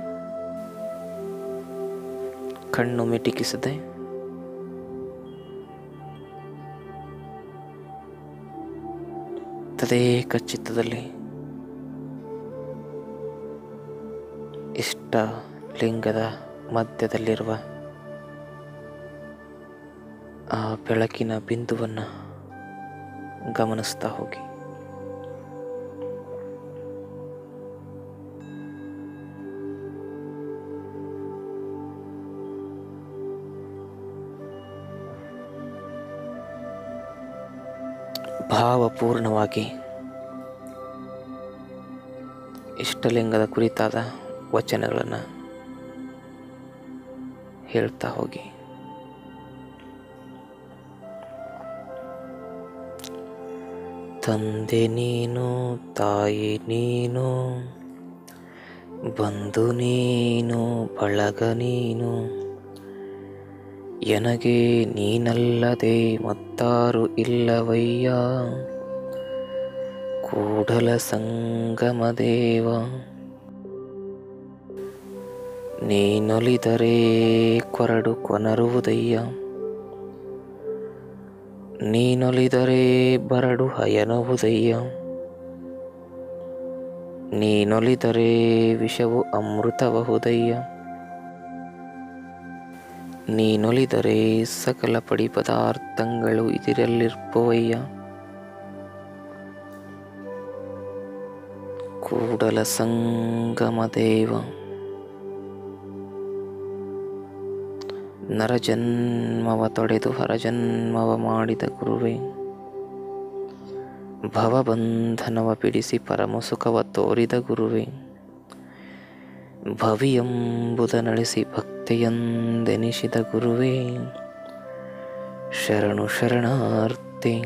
ಕಣ್ಣು ಮಿಟಿಕಿಸದೆ ತದೇಕ ಚಿತ್ತದಲ್ಲಿ ಇಷ್ಟ ಲಿಂಗದ ಮಧ್ಯದಲ್ಲಿರುವ ಆ ಬೆಳಕಿನ ಬಿಂದುವನ್ನು ಗಮನಿಸ್ತಾ ಹೋಗಿ ಭಾವಪೂರ್ಣವಾಗಿ ಇಷ್ಟಲಿಂಗದ ಕುರಿತಾದ ವಚನಗಳನ್ನು ಹೇಳ್ತಾ ಹೋಗಿ ತಂದೆ ನೀನು ತಾಯಿ ನೀನು ಬಂಧು ನೀನು ಬಳಗ ನೀನು ಎನಗೆ ನೀನಲ್ಲದೆ ಮತ್ತಾರು ಇಲ್ಲವಯ್ಯ ಕೂಡಲ ಸಂಗಮ ದೇವ ನೀನೊಲಿದರೆ ಕೊರಡು ಕೊನರುವುದಯ್ಯ ನೀನೊಲಿದರೆ ಬರಡು ಹಯನುವುದಯ್ಯ ನೀನೊಲಿದರೆ ವಿಷವು ಅಮೃತಬಹುದಯ್ಯ ನೀನೊಲಿದರೆ ಸಕಲ ಪಡಿ ಪದಾರ್ಥಗಳು ಇದರಲ್ಲಿರ್ಪವಯ್ಯ ಕೂಡಲ ಸಂಗಮ ದೇವ ನರಜನ್ಮವ ತೊಡೆದು ಹರಜನ್ಮವ ಮಾಡಿದ ಗುರುವೇ ಭವಬಂಧನವ ಬಿಡಿಸಿ ಪರಮಸುಖವ ತೋರಿದ ಗುರುವೇ ಭವಿಯಂಬುದ ನಡೆಸಿ ಭಕ್ತಿಯಂದೆನಿಸಿದ ಗುರುವೇ ಶರಣು ಶರಣಾರ್ಥಿ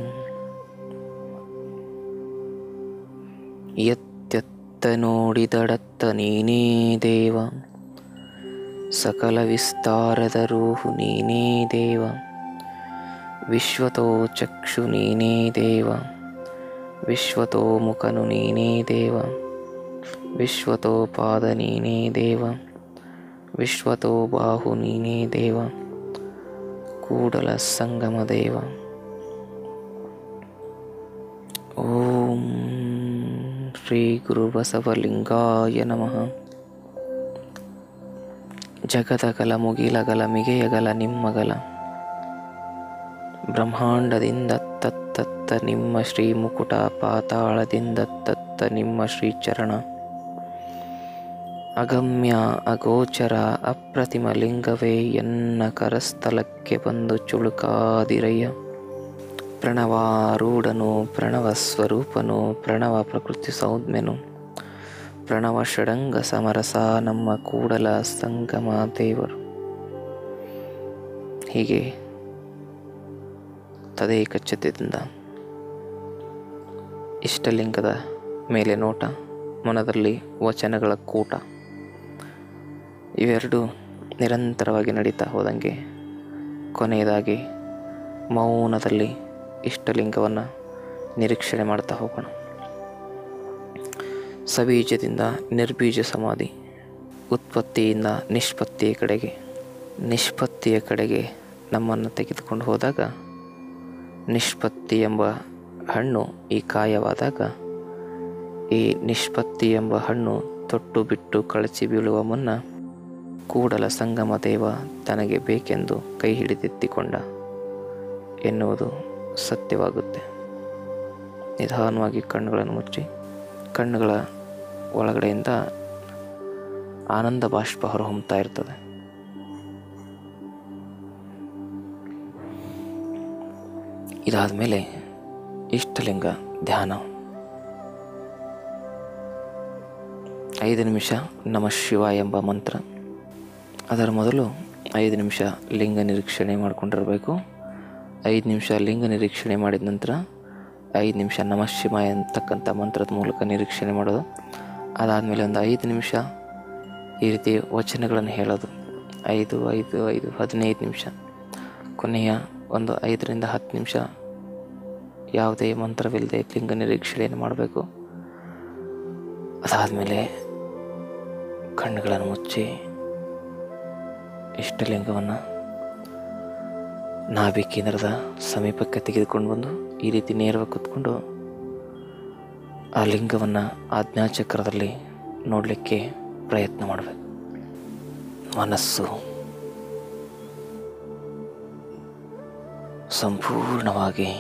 ಎತ್ತೆತ್ತ ನೋಡಿದಡತ್ತ ನೀನೇ ದೇವ ಸಕಲ ವಿಸ್ತಾರದ ರೂಹು ನೀನೇ ದೇವ ವಿಶ್ವತೋ ಚಕ್ಷು ನೀನೇ ದೇವ ವಿಶ್ವತೋ ಮುಖನು ನೀನೇ ದೇವ ವಿಶ್ವತೋ ಪಾದ ನೀನೇ ದೇವ ವಿಶ್ವತೋ ಬಾಹು ನೀನೇ ದೇವ ಕೂಡಲ ಸಂಗಮ ದೇವ ಓಂ ಶ್ರೀ ಗುರು ಬಸವಲಿಂಗಾಯ ನಮಃ ಜಗದಗಲ ಮುಗಿಲಗಲ ಮಿಗೆಯಗಲ ನಿಮ್ಮಗಲ ಬ್ರಹ್ಮಾಂಡದಿಂದ ತತ್ತತ್ತ ನಿಮ್ಮ ಶ್ರೀ ಮುಕುಟ ಪಾತಾಳದಿಂದ ತತ್ತ ನಿಮ್ಮ ಶ್ರೀ ಚರಣ ಅಗಮ್ಯ ಅಗೋಚರ ಅಪ್ರತಿಮ ಲಿಂಗವೇ ಎನ್ನ ಕರಸ್ಥಲಕ್ಕೆ ಬಂದು ಚುಳುಕಾದಿರಯ್ಯ ಪ್ರಣವಾರೂಢನು ಪ್ರಣವ ಸ್ವರೂಪನು ಪ್ರಣವ ಪ್ರಕೃತಿ ಸೌಮ್ಯನು ಪ್ರಣವ ಷಡಂಗ ಸಮರಸ ನಮ್ಮ ಕೂಡಲ ಸಂಗಮ ದೇವರು ಹೀಗೆ ತದೇಕ ಚಿತ್ತದಿಂದ ಇಷ್ಟಲಿಂಗದ ಮೇಲೆ ನೋಟ ಮನದಲ್ಲಿ ವಚನಗಳ ಕೂಟ ಇವೆರಡು ನಿರಂತರವಾಗಿ ನಡೀತಾ ಹೋದಂಗೆ ಕೊನೆಯದಾಗಿ ಮೌನದಲ್ಲಿ ಇಷ್ಟಲಿಂಗವನ್ನು ನಿರೀಕ್ಷಣೆ ಮಾಡ್ತಾ ಹೋಗೋಣ ಸಬೀಜದಿಂದ ನಿರ್ಬೀಜ ಸಮಾಧಿ ಉತ್ಪತ್ತಿಯಿಂದ ನಿಷ್ಪತ್ತಿಯ ಕಡೆಗೆ ನಿಷ್ಪತ್ತಿಯ ಕಡೆಗೆ ನಮ್ಮನ್ನು ತೆಗೆದುಕೊಂಡು ಹೋದಾಗ ನಿಷ್ಪತ್ತಿ ಎಂಬ ಹಣ್ಣು ಈ ಕಾಯವಾದಾಗ ಈ ನಿಷ್ಪತ್ತಿ ಎಂಬ ಹಣ್ಣು ತೊಟ್ಟು ಬಿಟ್ಟು ಕಳಚಿ ಬೀಳುವ ಮುನ್ನ ಕೂಡಲ ಸಂಗಮ ದೇವ ತನಗೆ ಬೇಕೆಂದು ಕೈ ಹಿಡಿದೆತ್ತಿಕೊಂಡ ಎನ್ನುವುದು ಸತ್ಯವಾಗುತ್ತೆ ನಿಧಾನವಾಗಿ ಕಣ್ಣುಗಳನ್ನು ಮುಚ್ಚಿ ಕಣ್ಣುಗಳ ಒಳಗಡೆಯಿಂದ ಆನಂದ ಬಾಷ್ಪ ಹೊರಹೊಮ್ತಾ ಇರ್ತದೆ ಇದಾದ ಮೇಲೆ ಇಷ್ಟಲಿಂಗ ಧ್ಯಾನ ಐದು ನಿಮಿಷ ನಮ ಶಿವ ಎಂಬ ಮಂತ್ರ ಅದರ ಮೊದಲು ಐದು ನಿಮಿಷ ಲಿಂಗ ನಿರೀಕ್ಷಣೆ ಮಾಡ್ಕೊಂಡಿರಬೇಕು ಐದು ನಿಮಿಷ ಲಿಂಗ ನಿರೀಕ್ಷಣೆ ಮಾಡಿದ ನಂತರ ಐದು ನಿಮಿಷ ನಮ ಶಿವ ಅಂತಕ್ಕಂಥ ಮಂತ್ರದ ಮೂಲಕ ನಿರೀಕ್ಷಣೆ ಮಾಡೋದು ಅದಾದಮೇಲೆ ಒಂದು ಐದು ನಿಮಿಷ ಈ ರೀತಿ ವಚನಗಳನ್ನು ಹೇಳೋದು ಐದು ಐದು ಐದು ಹದಿನೈದು ನಿಮಿಷ ಕೊನೆಯ ಒಂದು ಐದರಿಂದ ಹತ್ತು ನಿಮಿಷ ಯಾವುದೇ ಮಂತ್ರವಿಲ್ಲದೆ ಲಿಂಗ ನಿರೀಕ್ಷಣೆಯನ್ನು ಮಾಡಬೇಕು ಅದಾದಮೇಲೆ ಕಣ್ಣುಗಳನ್ನು ಮುಚ್ಚಿ ಇಷ್ಟಲಿಂಗವನ್ನು ನಾಭಿ ಕೇಂದ್ರದ ಸಮೀಪಕ್ಕೆ ತೆಗೆದುಕೊಂಡು ಬಂದು ಈ ರೀತಿ ನೇರವಾಗಿ ಕೂತ್ಕೊಂಡು ಆ ಲಿಂಗವನ್ನು ಆಜ್ಞಾಚಕ್ರದಲ್ಲಿ ನೋಡಲಿಕ್ಕೆ ಪ್ರಯತ್ನ ಮಾಡಬೇಕು ಮನಸ್ಸು ಸಂಪೂರ್ಣವಾಗಿ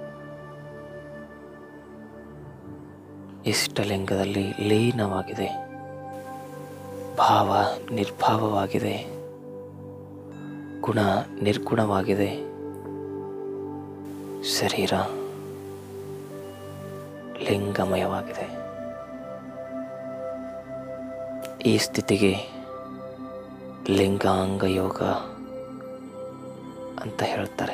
ಇಷ್ಟಲಿಂಗದಲ್ಲಿ ಲೀನವಾಗಿದೆ ಭಾವ ನಿರ್ಭಾವವಾಗಿದೆ ಗುಣ ನಿರ್ಗುಣವಾಗಿದೆ ಶರೀರ ಲಿಂಗಮಯವಾಗಿದೆ ಈ ಸ್ಥಿತಿಗೆ ಲಿಂಗಾಂಗ ಯೋಗ ಅಂತ ಹೇಳ್ತಾರೆ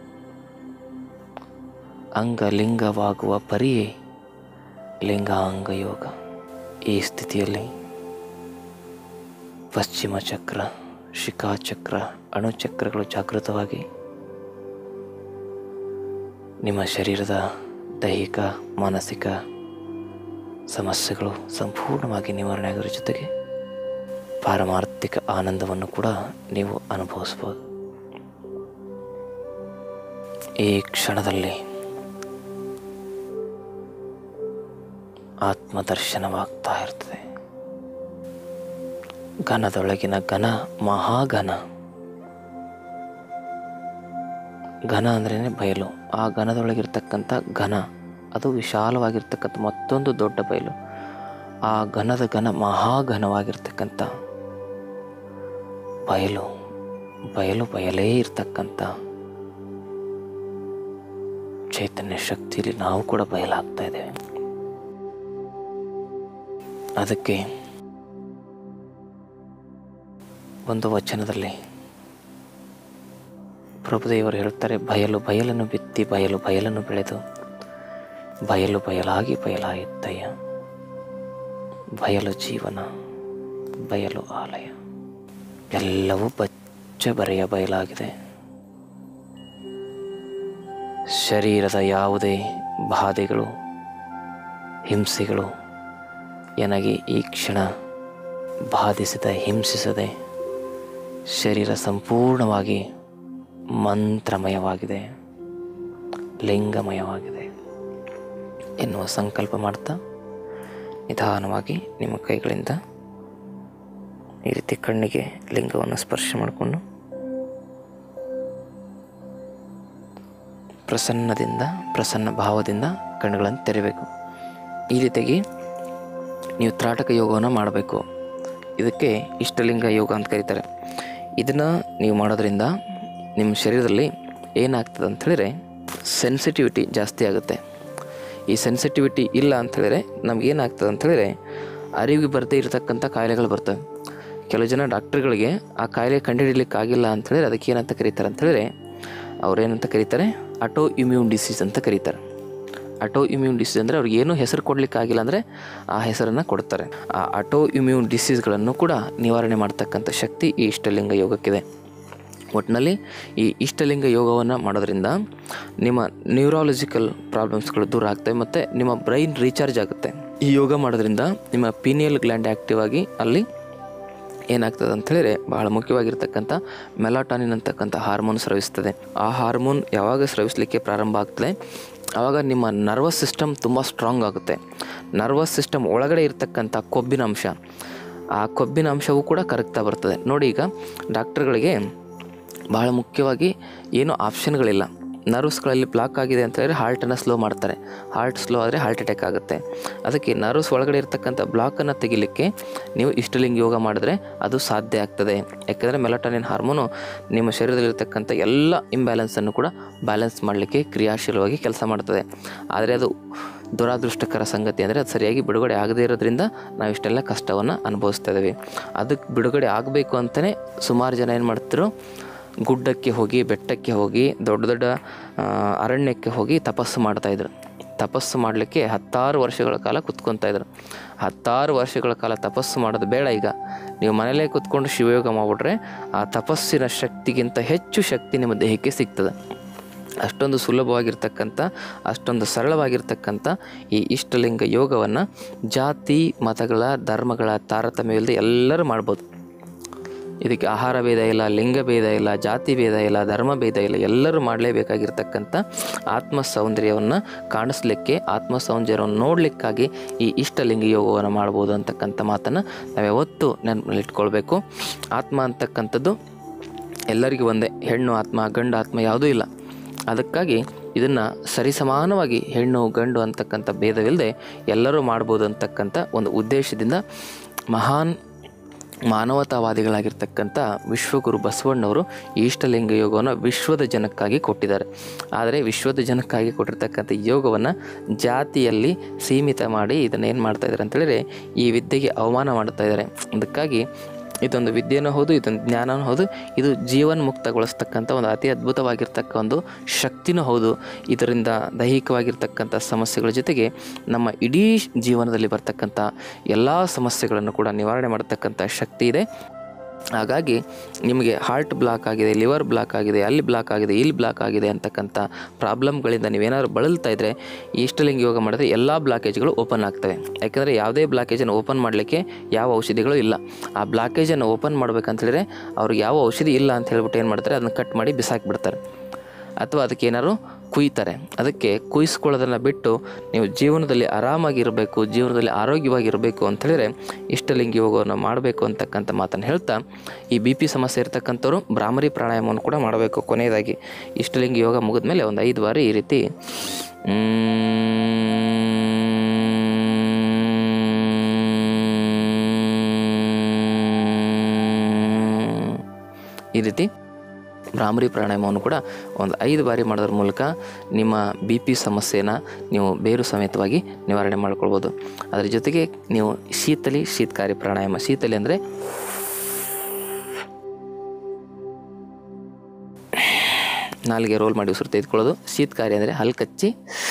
ಅಂಗಲಿಂಗವಾಗುವ ಪರಿಯೇ ಲಿಂಗಾಂಗ ಯೋಗ ಈ ಸ್ಥಿತಿಯಲ್ಲಿ ಪಶ್ಚಿಮ ಚಕ್ರ ಶಿಖಾಚಕ್ರ ಅಣುಚಕ್ರಗಳು ಜಾಗೃತವಾಗಿ ನಿಮ್ಮ ಶರೀರದ ದೈಹಿಕ ಮಾನಸಿಕ ಸಮಸ್ಯೆಗಳು ಸಂಪೂರ್ಣವಾಗಿ ನಿವಾರಣೆ ಆಗೋದ್ರ ಜೊತೆಗೆ ಪಾರಮಾರ್ಥಿಕ ಆನಂದವನ್ನು ಕೂಡ ನೀವು ಅನುಭವಿಸ್ಬೋದು ಈ ಕ್ಷಣದಲ್ಲಿ ಆತ್ಮದರ್ಶನವಾಗ್ತಾ ಇರ್ತದೆ ಘನದೊಳಗಿನ ಘನ ಮಹಾಘನ ಘನ ಅಂದ್ರೇ ಬಯಲು ಆ ಘನದೊಳಗಿರ್ತಕ್ಕಂಥ ಘನ ಅದು ವಿಶಾಲವಾಗಿರ್ತಕ್ಕಂಥ ಮತ್ತೊಂದು ದೊಡ್ಡ ಬಯಲು ಆ ಘನದ ಘನ ಮಹಾಘನವಾಗಿರ್ತಕ್ಕಂಥ ಬಯಲು ಬಯಲು ಬಯಲೇ ಇರ್ತಕ್ಕಂಥ ಚೈತನ್ಯ ಶಕ್ತಿಯಲ್ಲಿ ನಾವು ಕೂಡ ಬಯಲಾಗ್ತಾ ಇದ್ದೇವೆ ಅದಕ್ಕೆ ಒಂದು ವಚನದಲ್ಲಿ ಪ್ರಭುದೇವರು ಹೇಳ್ತಾರೆ ಬಯಲು ಬಯಲನ್ನು ಬಿತ್ತಿ ಬಯಲು ಬಯಲನ್ನು ಬೆಳೆದು ಬಯಲು ಬಯಲಾಗಿ ಬಯಲಾಯಿತ್ತಯ್ಯ ಬಯಲು ಜೀವನ ಬಯಲು ಆಲಯ ಎಲ್ಲವೂ ಬಚ್ಚ ಬರೆಯ ಬಯಲಾಗಿದೆ ಶರೀರದ ಯಾವುದೇ ಬಾಧೆಗಳು ಹಿಂಸೆಗಳು ನನಗೆ ಈ ಕ್ಷಣ ಬಾಧಿಸದೆ ಹಿಂಸಿಸದೆ ಶರೀರ ಸಂಪೂರ್ಣವಾಗಿ ಮಂತ್ರಮಯವಾಗಿದೆ ಲಿಂಗಮಯವಾಗಿದೆ ಎನ್ನುವ ಸಂಕಲ್ಪ ಮಾಡ್ತಾ ನಿಧಾನವಾಗಿ ನಿಮ್ಮ ಕೈಗಳಿಂದ ಈ ರೀತಿ ಕಣ್ಣಿಗೆ ಲಿಂಗವನ್ನು ಸ್ಪರ್ಶ ಮಾಡಿಕೊಂಡು ಪ್ರಸನ್ನದಿಂದ ಪ್ರಸನ್ನ ಭಾವದಿಂದ ಕಣ್ಣುಗಳನ್ನು ತೆರೆಯಬೇಕು ಈ ರೀತಿಯಾಗಿ ನೀವು ತ್ರಾಟಕ ಯೋಗವನ್ನು ಮಾಡಬೇಕು ಇದಕ್ಕೆ ಇಷ್ಟಲಿಂಗ ಯೋಗ ಅಂತ ಕರೀತಾರೆ ಇದನ್ನು ನೀವು ಮಾಡೋದ್ರಿಂದ ನಿಮ್ಮ ಶರೀರದಲ್ಲಿ ಏನಾಗ್ತದೆ ಅಂತ ಹೇಳಿದ್ರೆ ಸೆನ್ಸಿಟಿವಿಟಿ ಜಾಸ್ತಿ ಆಗುತ್ತೆ ಈ ಸೆನ್ಸಿಟಿವಿಟಿ ಇಲ್ಲ ಅಂತ ಹೇಳಿದ್ರೆ ನಮಗೇನಾಗ್ತದೆ ಅಂತ ಹೇಳಿದ್ರೆ ಅರಿವಿಗೆ ಬರದೇ ಇರತಕ್ಕಂಥ ಕಾಯಿಲೆಗಳು ಬರ್ತವೆ ಕೆಲವು ಜನ ಡಾಕ್ಟ್ರುಗಳಿಗೆ ಆ ಕಾಯಿಲೆ ಕಂಡುಹಿಡಿಲಿಕ್ಕಾಗಿಲ್ಲ ಅಂತ ಹೇಳಿದ್ರೆ ಅದಕ್ಕೆ ಏನಂತ ಕರೀತಾರೆ ಅಂತ ಹೇಳಿದ್ರೆ ಅವ್ರೇನಂತ ಕರೀತಾರೆ ಅಟೋ ಇಮ್ಯೂನ್ ಡಿಸೀಸ್ ಅಂತ ಕರೀತಾರೆ ಅಟೋ ಇಮ್ಯೂನ್ ಡಿಸೀಸ್ ಅಂದರೆ ಅವ್ರಿಗೆ ಏನೂ ಹೆಸರು ಕೊಡಲಿಕ್ಕಾಗಿಲ್ಲ ಅಂದರೆ ಆ ಹೆಸರನ್ನು ಕೊಡ್ತಾರೆ ಆ ಅಟೋ ಇಮ್ಯೂನ್ ಡಿಸೀಸ್ಗಳನ್ನು ಕೂಡ ನಿವಾರಣೆ ಮಾಡ್ತಕ್ಕಂಥ ಶಕ್ತಿ ಈ ಇಷ್ಟಲಿಂಗ ಯೋಗಕ್ಕಿದೆ ಒಟ್ಟಿನಲ್ಲಿ ಈ ಇಷ್ಟಲಿಂಗ ಯೋಗವನ್ನು ಮಾಡೋದ್ರಿಂದ ನಿಮ್ಮ ನ್ಯೂರಾಲಜಿಕಲ್ ಪ್ರಾಬ್ಲಮ್ಸ್ಗಳು ದೂರ ಆಗ್ತವೆ ಮತ್ತು ನಿಮ್ಮ ಬ್ರೈನ್ ರೀಚಾರ್ಜ್ ಆಗುತ್ತೆ ಈ ಯೋಗ ಮಾಡೋದ್ರಿಂದ ನಿಮ್ಮ ಪೀನಿಯಲ್ ಗ್ಲ್ಯಾಂಡ್ ಆ್ಯಕ್ಟಿವ್ ಆಗಿ ಅಲ್ಲಿ ಏನಾಗ್ತದೆ ಅಂತ ಹೇಳಿದ್ರೆ ಬಹಳ ಮುಖ್ಯವಾಗಿರ್ತಕ್ಕಂಥ ಮೆಲಾಟಾನಿನ್ ಅಂತಕ್ಕಂಥ ಹಾರ್ಮೋನ್ ಸ್ರವಿಸ್ತದೆ ಆ ಹಾರ್ಮೋನ್ ಯಾವಾಗ ಸ್ರವಿಸಲಿಕ್ಕೆ ಪ್ರಾರಂಭ ಆಗ್ತದೆ ಆವಾಗ ನಿಮ್ಮ ನರ್ವಸ್ ಸಿಸ್ಟಮ್ ತುಂಬ ಸ್ಟ್ರಾಂಗ್ ಆಗುತ್ತೆ ನರ್ವಸ್ ಸಿಸ್ಟಮ್ ಒಳಗಡೆ ಇರ್ತಕ್ಕಂಥ ಕೊಬ್ಬಿನ ಅಂಶ ಆ ಕೊಬ್ಬಿನ ಅಂಶವೂ ಕೂಡ ಕರಗ್ತಾ ಬರ್ತದೆ ನೋಡಿ ಈಗ ಡಾಕ್ಟ್ರುಗಳಿಗೆ ಬಹಳ ಮುಖ್ಯವಾಗಿ ಏನೂ ಆಪ್ಷನ್ಗಳಿಲ್ಲ ನರ್ವ್ಸ್ಗಳಲ್ಲಿ ಬ್ಲಾಕ್ ಆಗಿದೆ ಅಂತ ಹೇಳಿದ್ರೆ ಹಾರ್ಟನ್ನು ಸ್ಲೋ ಮಾಡ್ತಾರೆ ಹಾರ್ಟ್ ಸ್ಲೋ ಆದರೆ ಹಾರ್ಟ್ ಅಟ್ಯಾಕ್ ಆಗುತ್ತೆ ಅದಕ್ಕೆ ನರ್ವ್ಸ್ ಒಳಗಡೆ ಇರ್ತಕ್ಕಂಥ ಬ್ಲಾಕನ್ನು ತೆಗಿಲಿಕ್ಕೆ ನೀವು ಇಷ್ಟಲಿಂಗ ಯೋಗ ಮಾಡಿದ್ರೆ ಅದು ಸಾಧ್ಯ ಆಗ್ತದೆ ಯಾಕಂದರೆ ಮೆಲಟಾನಿನ್ ಹಾರ್ಮೋನು ನಿಮ್ಮ ಶರೀರದಲ್ಲಿರ್ತಕ್ಕಂಥ ಎಲ್ಲ ಇಂಬ್ಯಾಲೆನ್ಸನ್ನು ಕೂಡ ಬ್ಯಾಲೆನ್ಸ್ ಮಾಡಲಿಕ್ಕೆ ಕ್ರಿಯಾಶೀಲವಾಗಿ ಕೆಲಸ ಮಾಡ್ತದೆ ಆದರೆ ಅದು ದುರಾದೃಷ್ಟಕರ ಸಂಗತಿ ಅಂದರೆ ಅದು ಸರಿಯಾಗಿ ಬಿಡುಗಡೆ ಆಗದೇ ಇರೋದ್ರಿಂದ ನಾವು ಇಷ್ಟೆಲ್ಲ ಕಷ್ಟವನ್ನು ಅನುಭವಿಸ್ತಾ ಇದ್ದೀವಿ ಅದಕ್ಕೆ ಬಿಡುಗಡೆ ಆಗಬೇಕು ಅಂತಲೇ ಸುಮಾರು ಜನ ಏನು ಮಾಡ್ತಿದ್ರು ಗುಡ್ಡಕ್ಕೆ ಹೋಗಿ ಬೆಟ್ಟಕ್ಕೆ ಹೋಗಿ ದೊಡ್ಡ ದೊಡ್ಡ ಆ, ಅರಣ್ಯಕ್ಕೆ ಹೋಗಿ ತಪಸ್ಸು ಮಾಡ್ತಾಯಿದ್ರು ತಪಸ್ಸು ಮಾಡಲಿಕ್ಕೆ ಹತ್ತಾರು ವರ್ಷಗಳ ಕಾಲ ಕುತ್ಕೊತಾ ಇದ್ರು ಹತ್ತಾರು ವರ್ಷಗಳ ಕಾಲ ತಪಸ್ಸು ಮಾಡೋದು ಬೇಡ ಈಗ ನೀವು ಮನೇಲೇ ಕುತ್ಕೊಂಡು ಶಿವಯೋಗ ಮಾಡಿಬಿಟ್ರೆ ಆ ತಪಸ್ಸಿನ ಶಕ್ತಿಗಿಂತ ಹೆಚ್ಚು ಶಕ್ತಿ ನಿಮ್ಮ ದೇಹಕ್ಕೆ ಸಿಗ್ತದೆ ಅಷ್ಟೊಂದು ಸುಲಭವಾಗಿರ್ತಕ್ಕಂಥ ಅಷ್ಟೊಂದು ಸರಳವಾಗಿರ್ತಕ್ಕಂಥ ಈ ಇಷ್ಟಲಿಂಗ ಯೋಗವನ್ನು ಜಾತಿ ಮತಗಳ ಧರ್ಮಗಳ ತಾರತಮ್ಯವಿಲ್ಲದೆ ಎಲ್ಲರೂ ಮಾಡ್ಬೋದು ಇದಕ್ಕೆ ಆಹಾರ ಭೇದ ಇಲ್ಲ ಲಿಂಗ ಭೇದ ಇಲ್ಲ ಜಾತಿ ಭೇದ ಇಲ್ಲ ಧರ್ಮ ಭೇದ ಇಲ್ಲ ಎಲ್ಲರೂ ಮಾಡಲೇಬೇಕಾಗಿರ್ತಕ್ಕಂಥ ಆತ್ಮ ಸೌಂದರ್ಯವನ್ನು ಕಾಣಿಸ್ಲಿಕ್ಕೆ ಆತ್ಮ ಸೌಂದರ್ಯವನ್ನು ನೋಡಲಿಕ್ಕಾಗಿ ಈ ಇಷ್ಟಲಿಂಗ ಯೋಗವನ್ನು ಮಾಡ್ಬೋದು ಅಂತಕ್ಕಂಥ ಮಾತನ್ನು ನಾವು ಯಾವತ್ತೂ ನೆನಪಿಟ್ಕೊಳ್ಬೇಕು ಆತ್ಮ ಅಂತಕ್ಕಂಥದ್ದು ಎಲ್ಲರಿಗೂ ಒಂದೇ ಹೆಣ್ಣು ಆತ್ಮ ಗಂಡು ಆತ್ಮ ಯಾವುದೂ ಇಲ್ಲ ಅದಕ್ಕಾಗಿ ಇದನ್ನು ಸರಿಸಮಾನವಾಗಿ ಹೆಣ್ಣು ಗಂಡು ಅಂತಕ್ಕಂಥ ಭೇದವಿಲ್ಲದೆ ಎಲ್ಲರೂ ಮಾಡ್ಬೋದು ಅಂತಕ್ಕಂಥ ಒಂದು ಉದ್ದೇಶದಿಂದ ಮಹಾನ್ ಮಾನವತಾವಾದಿಗಳಾಗಿರ್ತಕ್ಕಂಥ ವಿಶ್ವಗುರು ಬಸವಣ್ಣವರು ಈ ಇಷ್ಟಲಿಂಗ ಯೋಗವನ್ನು ವಿಶ್ವದ ಜನಕ್ಕಾಗಿ ಕೊಟ್ಟಿದ್ದಾರೆ ಆದರೆ ವಿಶ್ವದ ಜನಕ್ಕಾಗಿ ಕೊಟ್ಟಿರ್ತಕ್ಕಂಥ ಯೋಗವನ್ನು ಜಾತಿಯಲ್ಲಿ ಸೀಮಿತ ಮಾಡಿ ಇದನ್ನು ಏನು ಮಾಡ್ತಾ ಇದ್ದಾರೆ ಅಂತೇಳಿದರೆ ಈ ವಿದ್ಯೆಗೆ ಅವಮಾನ ಮಾಡ್ತಾ ಇದ್ದಾರೆ ಅದಕ್ಕಾಗಿ ಇದೊಂದು ವಿದ್ಯೆನೂ ಹೌದು ಇದೊಂದು ಜ್ಞಾನನೂ ಹೌದು ಇದು ಜೀವನ್ಮುಕ್ತಗೊಳಿಸ್ತಕ್ಕಂಥ ಒಂದು ಅತಿ ಅದ್ಭುತವಾಗಿರ್ತಕ್ಕ ಒಂದು ಶಕ್ತಿನೂ ಹೌದು ಇದರಿಂದ ದೈಹಿಕವಾಗಿರ್ತಕ್ಕಂಥ ಸಮಸ್ಯೆಗಳ ಜೊತೆಗೆ ನಮ್ಮ ಇಡೀ ಜೀವನದಲ್ಲಿ ಬರ್ತಕ್ಕಂಥ ಎಲ್ಲ ಸಮಸ್ಯೆಗಳನ್ನು ಕೂಡ ನಿವಾರಣೆ ಮಾಡತಕ್ಕಂಥ ಶಕ್ತಿ ಇದೆ ಹಾಗಾಗಿ ನಿಮಗೆ ಹಾರ್ಟ್ ಬ್ಲಾಕ್ ಆಗಿದೆ ಲಿವರ್ ಬ್ಲಾಕ್ ಆಗಿದೆ ಅಲ್ಲಿ ಬ್ಲಾಕ್ ಆಗಿದೆ ಇಲ್ಲಿ ಬ್ಲಾಕ್ ಆಗಿದೆ ಅಂತಕ್ಕಂಥ ಪ್ರಾಬ್ಲಮ್ಗಳಿಂದ ನೀವೇನಾದ್ರು ಬಳಲ್ತಾ ಇದ್ದರೆ ಈ ಇಷ್ಟಲಿಂಗ ಯೋಗ ಮಾಡಿದ್ರೆ ಎಲ್ಲ ಬ್ಲಾಕೇಜ್ಗಳು ಓಪನ್ ಆಗ್ತವೆ ಯಾಕಂದರೆ ಯಾವುದೇ ಬ್ಲಾಕೇಜನ್ನು ಓಪನ್ ಮಾಡಲಿಕ್ಕೆ ಯಾವ ಔಷಧಿಗಳು ಇಲ್ಲ ಆ ಬ್ಲಾಕೇಜನ್ನು ಓಪನ್ ಮಾಡ್ಬೇಕಂತ ಹೇಳಿದ್ರೆ ಅವ್ರಿಗೆ ಯಾವ ಔಷಧಿ ಇಲ್ಲ ಅಂತ ಹೇಳ್ಬಿಟ್ಟು ಏನು ಮಾಡ್ತಾರೆ ಅದನ್ನು ಕಟ್ ಮಾಡಿ ಬಿಸಾಕಿಬಿಡ್ತಾರೆ ಅಥವಾ ಅದಕ್ಕೆ ಏನಾದ್ರು ಕುಯ್ತಾರೆ ಅದಕ್ಕೆ ಕುಯ್ಸ್ಕೊಳ್ಳೋದನ್ನು ಬಿಟ್ಟು ನೀವು ಜೀವನದಲ್ಲಿ ಆರಾಮಾಗಿರಬೇಕು ಜೀವನದಲ್ಲಿ ಆರೋಗ್ಯವಾಗಿರಬೇಕು ಅಂತ ಹೇಳಿದ್ರೆ ಇಷ್ಟಲಿಂಗ ಯೋಗವನ್ನು ಮಾಡಬೇಕು ಅಂತಕ್ಕಂಥ ಮಾತನ್ನು ಹೇಳ್ತಾ ಈ ಬಿ ಪಿ ಸಮಸ್ಯೆ ಇರ್ತಕ್ಕಂಥವ್ರು ಭ್ರಾಮರಿ ಪ್ರಾಣಾಯಾಮವನ್ನು ಕೂಡ ಮಾಡಬೇಕು ಕೊನೆಯದಾಗಿ ಇಷ್ಟಲಿಂಗ ಯೋಗ ಮುಗಿದ್ಮೇಲೆ ಒಂದು ಐದು ಬಾರಿ ಈ ರೀತಿ ಮ್, ರೀತಿ ಭ್ರಾಮರಿ ಪ್ರಾಣಾಯಾಮವನ್ನು ಕೂಡ ಒಂದು ಐದು ಬಾರಿ ಮಾಡೋದ್ರ ಮೂಲಕ ನಿಮ್ಮ ಬಿ ಪಿ ಸಮಸ್ಯೆನ ನೀವು ಬೇರು ಸಮೇತವಾಗಿ ನಿವಾರಣೆ ಮಾಡ್ಕೊಳ್ಬೋದು ಅದರ ಜೊತೆಗೆ ನೀವು ಶೀತಲಿ ಶೀತಕಾರಿ ಪ್ರಾಣಾಯಾಮ ಶೀತಲಿ ಅಂದರೆ ನಾಲಿಗೆ ರೋಲ್ ಮಾಡಿ ಉಸಿರು ತೆಗೆದುಕೊಳ್ಳೋದು ಶೀತಕಾರಿ ಅಂದರೆ ಹಲ್ ಕಚ್ಚಿ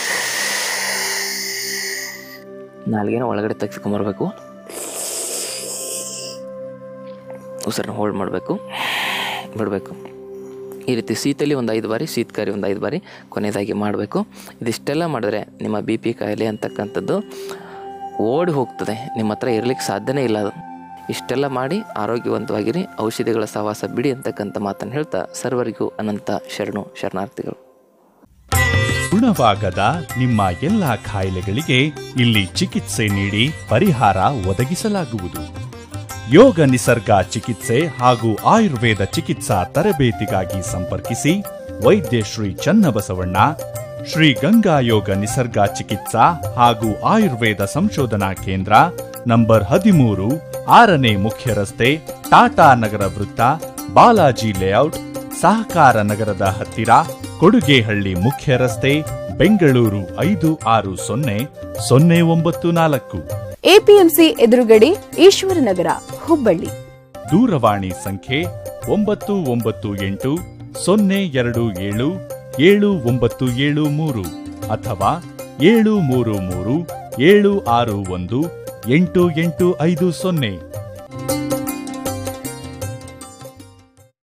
ನಾಲಿಗೆನ ಒಳಗಡೆ ತೆಗೆಸ್ಕೊಂಬರ್ಬೇಕು ಉಸಿರನ್ನ ಹೋಲ್ಡ್ ಮಾಡಬೇಕು ಬಿಡಬೇಕು ಈ ರೀತಿ ಶೀತಲಿ ಒಂದು ಐದು ಬಾರಿ ಶೀತಕಾರಿ ಒಂದು ಐದು ಬಾರಿ ಕೊನೆಯದಾಗಿ ಮಾಡಬೇಕು ಇದಿಷ್ಟೆಲ್ಲ ಮಾಡಿದ್ರೆ ನಿಮ್ಮ ಬಿ ಪಿ ಕಾಯಿಲೆ ಅಂತಕ್ಕಂಥದ್ದು ಓಡಿ ಹೋಗ್ತದೆ ನಿಮ್ಮ ಹತ್ರ ಇರಲಿಕ್ಕೆ ಸಾಧ್ಯನೇ ಇಲ್ಲ ಅದು ಇಷ್ಟೆಲ್ಲ ಮಾಡಿ ಆರೋಗ್ಯವಂತವಾಗಿರಿ ಔಷಧಿಗಳ ಸಹವಾಸ ಬಿಡಿ ಅಂತಕ್ಕಂಥ ಮಾತನ್ನು ಹೇಳ್ತಾ ಸರ್ವರಿಗೂ ಅನಂತ ಶರಣು ಶರಣಾರ್ಥಿಗಳು ಗುಣವಾಗದ ನಿಮ್ಮ ಎಲ್ಲ ಕಾಯಿಲೆಗಳಿಗೆ ಇಲ್ಲಿ ಚಿಕಿತ್ಸೆ ನೀಡಿ ಪರಿಹಾರ ಒದಗಿಸಲಾಗುವುದು ಯೋಗ ನಿಸರ್ಗ ಚಿಕಿತ್ಸೆ ಹಾಗೂ ಆಯುರ್ವೇದ ಚಿಕಿತ್ಸಾ ತರಬೇತಿಗಾಗಿ ಸಂಪರ್ಕಿಸಿ ವೈದ್ಯ ಶ್ರೀ ಚನ್ನಬಸವಣ್ಣ ಶ್ರೀ ಗಂಗಾ ಯೋಗ ನಿಸರ್ಗ ಚಿಕಿತ್ಸಾ ಹಾಗೂ ಆಯುರ್ವೇದ ಸಂಶೋಧನಾ ಕೇಂದ್ರ ನಂಬರ್ ಹದಿಮೂರು ಆರನೇ ಮುಖ್ಯ ರಸ್ತೆ ಟಾಟಾ ನಗರ ವೃತ್ತ ಬಾಲಾಜಿ ಲೇಔಟ್ ಸಹಕಾರ ನಗರದ ಹತ್ತಿರ ಕೊಡುಗೆಹಳ್ಳಿ ಮುಖ್ಯ ರಸ್ತೆ ಬೆಂಗಳೂರು ಐದು ಆರು ಸೊನ್ನೆ ಸೊನ್ನೆ ಒಂಬತ್ತು ನಾಲ್ಕು ಎಪಿಎಂಸಿ ಎದುರುಗಡೆ ಈಶ್ವರನಗರ ಹುಬ್ಬಳ್ಳಿ ದೂರವಾಣಿ ಸಂಖ್ಯೆ ಒಂಬತ್ತು ಒಂಬತ್ತು ಎಂಟು ಸೊನ್ನೆ ಎರಡು ಏಳು ಏಳು ಒಂಬತ್ತು ಏಳು ಮೂರು ಅಥವಾ ಏಳು ಮೂರು ಮೂರು ಏಳು ಆರು ಒಂದು ಎಂಟು ಎಂಟು ಐದು ಸೊನ್ನೆ